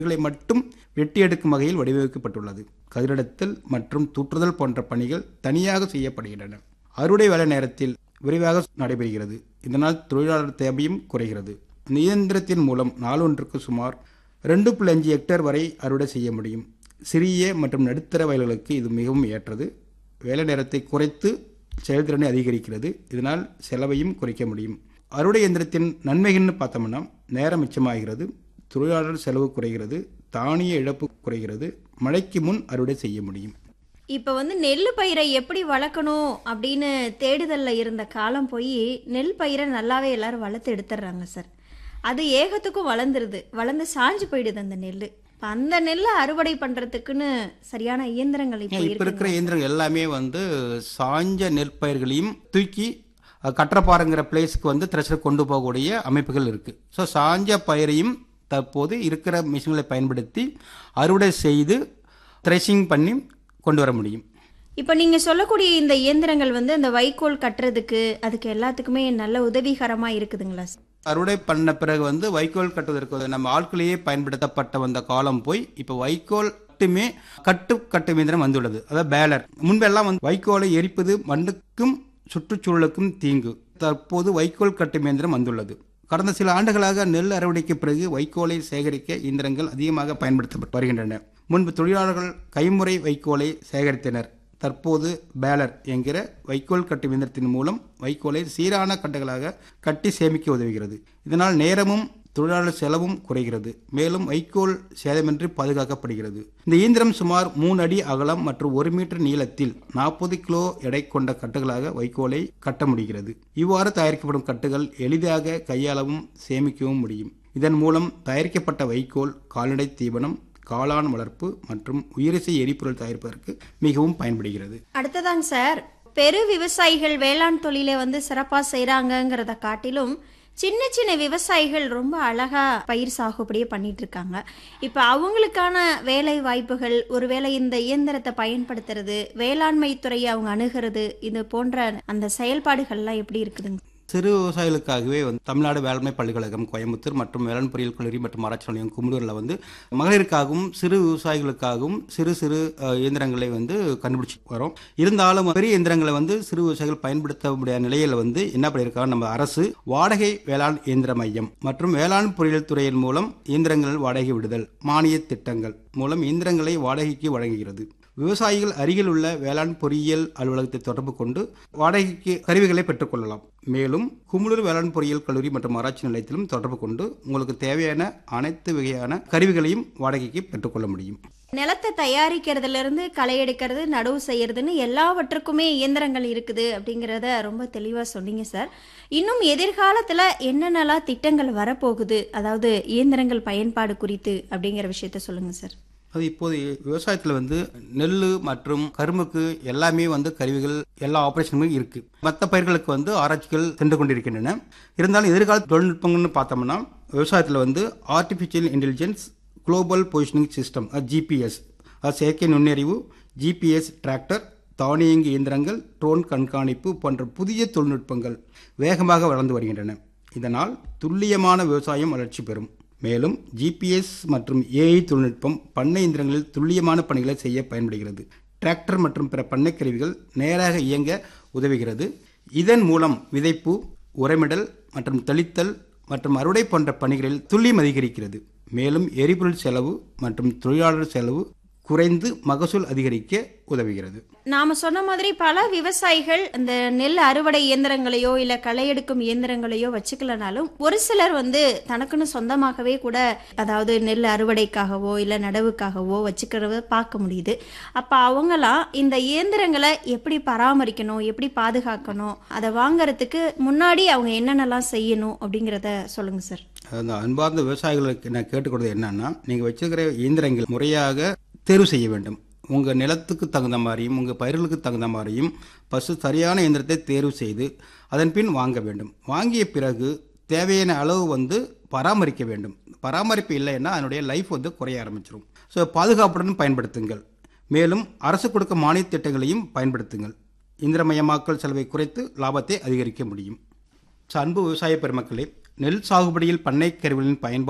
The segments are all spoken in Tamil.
களை மட்டும் வெட்டி எடுக்கும் வகையில் வடிவமைக்கப்பட்டுள்ளது கதிரிடத்தல் மற்றும் தூற்றுதல் போன்ற பணிகள் தனியாக செய்யப்படுகின்றன அறுவடை வேலை நேரத்தில் விரைவாக நடைபெறுகிறது இதனால் தொழிலாளர் தேவையும் குறைகிறது இந்த இயந்திரத்தின் மூலம் நாளொன்றுக்கு சுமார் ரெண்டு புள்ளி அஞ்சு ஹெக்டேர் வரை அறுவடை செய்ய முடியும் சிறிய மற்றும் நடுத்தர வயல்களுக்கு இது மிகவும் ஏற்றது வேலை நேரத்தை குறைத்து செயல்திறனை அதிகரிக்கிறது இதனால் செலவையும் குறைக்க முடியும் அறுவடை இயந்திரத்தின் நன்மைகள்னு பார்த்தோம்னா நேரம் மிச்சமாகிறது தொழிலாளர் செலவு குறைகிறது தானிய இழப்பு குறைகிறது மழைக்கு முன் அறுவடை செய்ய முடியும் இப்போ வந்து நெல் பயிரை எப்படி வளர்க்கணும் அப்படின்னு தேடுதலில் இருந்த காலம் போய் நெல் பயிரை நல்லாவே எல்லாரும் வளர்த்து எடுத்துடுறாங்க சார் அது ஏகத்துக்கும் வளர்ந்துருது வளர்ந்து சாஞ்சு போயிடுது அந்த நெல் இப்போ அந்த நெல்லை அறுவடை பண்ணுறதுக்குன்னு சரியான இயந்திரங்கள் இப்போ இப்போ இருக்கு இருக்கிற இயந்திரங்கள் எல்லாமே வந்து சாஞ்ச நெற்பயிர்களையும் தூக்கி அஹ், கற்றப்பாறைங்கிற பிளேஸ்க்கு வந்து த்ரெஷர் கொண்டு போகக்கூடிய அமைப்புகள் இருக்குது ஸோ சாஞ்ச பயிரையும் தற்போது இருக்கிற மிஷின்களை பயன்படுத்தி அறுவடை செய்து த்ரெஷிங் பண்ணி கொண்டு வர முடியும் இப்போ நீங்கள் சொல்லக்கூடிய இந்த இயந்திரங்கள் வந்து அந்த வைக்கோல் கட்டுறதுக்கு அதுக்கு எல்லாத்துக்குமே நல்ல உதவிகரமாக இருக்குதுங்களா சார் அறுவடை பண்ண பிறகு வந்து வைக்கோல் கட்டுவதற்கு நம்ம ஆட்களையே பயன்படுத்தப்பட்ட வந்த காலம் போய் இப்போ வைக்கோல் மட்டுமே கட்டு கட்டு இயந்திரம் வந்துள்ளது அதாவது பேலர் முன்பெல்லாம் வந்து வைக்கோலை எரிப்பது மண்ணுக்கும் சுற்றுச்சூழலுக்கும் தீங்கு தற்போது வைக்கோல் கட்டும் இயந்திரம் வந்துள்ளது கடந்த சில ஆண்டுகளாக நெல் அறுவடைக்கு பிறகு வைக்கோலை சேகரிக்க இயந்திரங்கள் அதிகமாக பயன்படுத்தப்பட்டு வருகின்றன முன்பு தொழிலாளர்கள் கைமுறை வைக்கோலை சேகரித்தனர் தற்போது பேலர் என்கிற வைக்கோல் கட்டும் இயந்திரத்தின் மூலம் வைக்கோலை சீரான கட்டுகளாக கட்டி சேமிக்க உதவுகிறது இதனால் நேரமும் தொழிலாளர் செலவும் குறைகிறது மேலும் வைக்கோல் சேதமின்றி பாதுகாக்கப்படுகிறது இந்த இயந்திரம் சுமார் மூணு அடி அகலம் மற்றும் ஒரு மீட்டர் நீளத்தில் நாற்பது கிலோ எடை கொண்ட கட்டுகளாக வைக்கோலை கட்ட முடிகிறது இவ்வாறு தயாரிக்கப்படும் கட்டுகள் எளிதாக கையாளவும் சேமிக்கவும் முடியும் இதன் மூலம் தயாரிக்கப்பட்ட வைக்கோல் கால்நடை தீவனம் காளான் வளர்ப்பு மற்றும் உயிரிசை எரிபொருள் தயாரிப்பதற்கு மிகவும் பயன்படுகிறது அடுத்ததாங்க சார் பெரு விவசாயிகள் வேளாண் தொழிலை வந்து சிறப்பாக செய்கிறாங்கங்கிறத காட்டிலும் சின்ன சின்ன விவசாயிகள் ரொம்ப அழகா பயிர் சாகுபடியே பண்ணிட்டு இருக்காங்க இப்போ அவங்களுக்கான வேலை வாய்ப்புகள் ஒருவேளை இந்த இயந்திரத்தை பயன்படுத்துறது வேளாண்மை துறையை அவங்க அணுகிறது இது போன்ற அந்த செயல்பாடுகள்லாம் எப்படி இருக்குதுங்க சிறு விவசாயிகளுக்காகவே வந்து தமிழ்நாடு வேளாண்மை பல்கலைக்கழகம் கோயம்புத்தூர் மற்றும் வேளாண் பொறியியல் கல்லூரி மற்றும் ஆராய்ச்சி நிலையம் குமுடூரில் வந்து மகளிருக்காகவும் சிறு விவசாயிகளுக்காகவும் சிறு சிறு அஹ், இயந்திரங்களை வந்து கண்டுபிடிச்சு வரோம் இருந்தாலும் பெரிய இயந்திரங்களை வந்து சிறு விவசாயிகள் பயன்படுத்த முடியாத நிலையில் வந்து என்ன பண்ணியிருக்காங்க நம்ம அரசு வாடகை வேளாண் இயந்திர மையம் மற்றும் வேளாண் பொறியியல் துறையின் மூலம் இயந்திரங்கள் வாடகை விடுதல் மானிய திட்டங்கள் மூலம் இயந்திரங்களை வாடகைக்கு வழங்குகிறது விவசாயிகள் அருகில் உள்ள வேளாண் பொறியியல் அலுவலகத்தை தொடர்பு கொண்டு வாடகைக்கு கருவிகளை பெற்றுக்கொள்ளலாம் மேலும் குமுளூர் வேளாண் பொறியியல் கல்லூரி மற்றும் ஆராய்ச்சி நிலையத்திலும் தொடர்பு கொண்டு உங்களுக்கு தேவையான அனைத்து வகையான கருவிகளையும் வாடகைக்கு பெற்றுக்கொள்ள முடியும் நிலத்தை தயாரிக்கிறதுல இருந்து களை எடுக்கிறது நடவு செய்யறதுன்னு எல்லாவற்றுக்குமே இயந்திரங்கள் இருக்குது அப்படிங்கிறத ரொம்ப தெளிவாக சொன்னீங்க சார் இன்னும் எதிர்காலத்தில் என்னென்னலாம் திட்டங்கள் வரப்போகுது அதாவது இயந்திரங்கள் பயன்பாடு குறித்து அப்படிங்கிற விஷயத்த சொல்லுங்க சார் அது இப்போது விவசாயத்தில் வந்து நெல் மற்றும் கரும்புக்கு எல்லாமே வந்து கருவிகள் எல்லா ஆப்ரேஷனுமே இருக்கு மற்ற பயிர்களுக்கு வந்து ஆராய்ச்சிகள் சென்று கொண்டிருக்கின்றன இருந்தாலும் எதிர்கால தொழில்நுட்பங்கள்னு பார்த்தோம்னா விவசாயத்தில் வந்து artificial intelligence global positioning system GPS அது செயற்கை நுண்ணறிவு ஜிபிஎஸ் டிராக்டர் தானியங்கி இயந்திரங்கள் ட்ரோன் கண்காணிப்பு போன்ற புதிய தொழில்நுட்பங்கள் வேகமாக வளர்ந்து வருகின்றன இதனால் துல்லியமான விவசாயம் வளர்ச்சி பெறும் மேலும் ஜிபிஎஸ் மற்றும் ஏஐ தொழில்நுட்பம் பண்ணை இயந்திரங்களில் துல்லியமான பணிகளை செய்ய பயன்படுகிறது டிராக்டர் மற்றும் பிற பண்ணை கருவிகள் நேராக இயங்க உதவுகிறது இதன் மூலம் விதைப்பு உரமிடல் மற்றும் தெளித்தல் மற்றும் அறுவடை போன்ற பணிகளில் துல்லியம் அதிகரிக்கிறது மேலும் எரிபொருள் செலவு மற்றும் தொழிலாளர் செலவு குறைந்து மகசூல் அதிகரிக்க உதவுகிறது நாம சொன்ன மாதிரி பல விவசாயிகள் இந்த நெல் அறுவடை இயந்திரங்களையோ இல்ல களை எடுக்கும் இயந்திரங்களையோ வச்சுக்கலனாலும் ஒரு சிலர் வந்து தனக்குன்னு சொந்தமாகவே கூட அதாவது நெல் அறுவடைக்காகவோ இல்ல நடவுக்காகவோ வச்சுக்கிறத பார்க்க முடியுது அப்ப அவங்களாம் இந்த இயந்திரங்களை எப்படி பராமரிக்கணும் எப்படி பாதுகாக்கணும் அதை வாங்குறதுக்கு முன்னாடி அவங்க என்னென்னலாம் செய்யணும் அப்படிங்கிறத சொல்லுங்க சார் அந்த அன்பார்ந்த விவசாயிகளுக்கு நான் கேட்டுக்கொள்வது என்னன்னா நீங்கள் வச்சிருக்கிற இயந்திரங்கள் முறையாக தேர்வு செய்ய வேண்டும் உங்கள் நிலத்துக்கு தகுந்த மாதிரியும் உங்கள் பயிர்களுக்கு தகுந்த மாதிரியும் பசு சரியான இயந்திரத்தை தேர்வு செய்து அதன் பின் வாங்க வேண்டும் வாங்கிய பிறகு தேவையான அளவு வந்து பராமரிக்க வேண்டும் பராமரிப்பு இல்லைன்னா அதனுடைய லைஃப் வந்து குறைய ஆரம்பிச்சிடும் ஸோ பாதுகாப்புடன் பயன்படுத்துங்கள் மேலும் அரசு கொடுக்கும் மானிய திட்டங்களையும் பயன்படுத்துங்கள் இயந்திரமயமாக்கல் செலவை குறைத்து லாபத்தை அதிகரிக்க முடியும் ஸோ அன்பு விவசாய பெருமக்களே நெல் சாகுபடியில் பண்ணை கருவிகளின் பயன்பாடு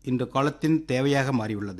இன்று காலத்தின் தேவையாக மாறியுள்ளது